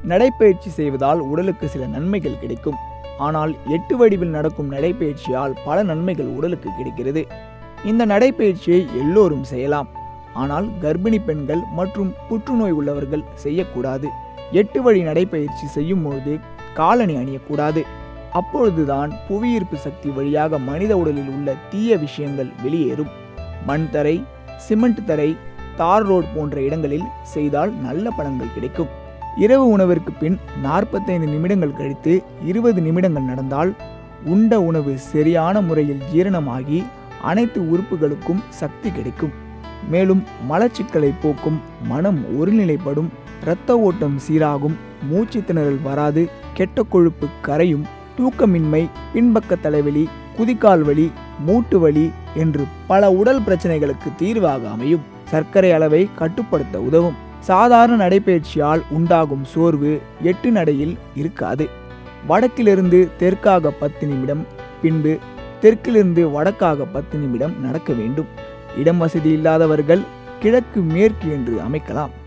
நடைப்பயிற்சி செய்வதால் உடலுக்கு சில நன்மைகள் கிடைக்கும் ஆனால் எட்டு வடிவில் நடக்கும் நடைப்பயிற்சியால் பல நன்மைகள் உடலுக்கு கிடைக்கிறது இந்த நடைப்பயிற்சியை எல்லோரும் செய்யலாம் ஆனால் கர்ப்பிணி பெண்கள் மற்றும் புற்றுநோய் உள்ளவர்கள் செய்யக்கூடாது எட்டு வழி நடைப்பயிற்சி செய்யும் பொழுது காலணி அணியக்கூடாது அப்பொழுதுதான் புவியீர்ப்பு சக்தி வழியாக மனித உடலில் உள்ள தீய விஷயங்கள் வெளியேறும் மண் தரை சிமெண்ட் தரை தார் ரோட் போன்ற இடங்களில் செய்தால் நல்ல பலன்கள் கிடைக்கும் இரவு உணவிற்கு பின் நாற்பத்தைந்து நிமிடங்கள் கழித்து இருபது நிமிடங்கள் நடந்தால் உண்ட உணவு சரியான முறையில் ஜீரணமாகி அனைத்து உறுப்புகளுக்கும் சக்தி கிடைக்கும் மேலும் மலச்சிக்கலை போக்கும் மனம் ஒருநிலைப்படும் இரத்த ஓட்டம் சீராகும் மூச்சு திணறல் வராது கெட்ட கொழுப்பு கரையும் தூக்கமின்மை பின்பக்க தலைவலி குதிக்கால் வலி மூட்டு வலி என்று பல உடல் பிரச்சனைகளுக்கு தீர்வாக அமையும் சர்க்கரை அளவை கட்டுப்படுத்த உதவும் சாதாரண நடைபயிற்சியால் உண்டாகும் சோர்வு எட்டு நடையில் இருக்காது வடக்கிலிருந்து தெற்காக பத்து நிமிடம் பின்பு தெற்கிலிருந்து வடக்காக பத்து நிமிடம் நடக்க வேண்டும் இடம் வசதி இல்லாதவர்கள் கிழக்கு மேற்கு என்று அமைக்கலாம்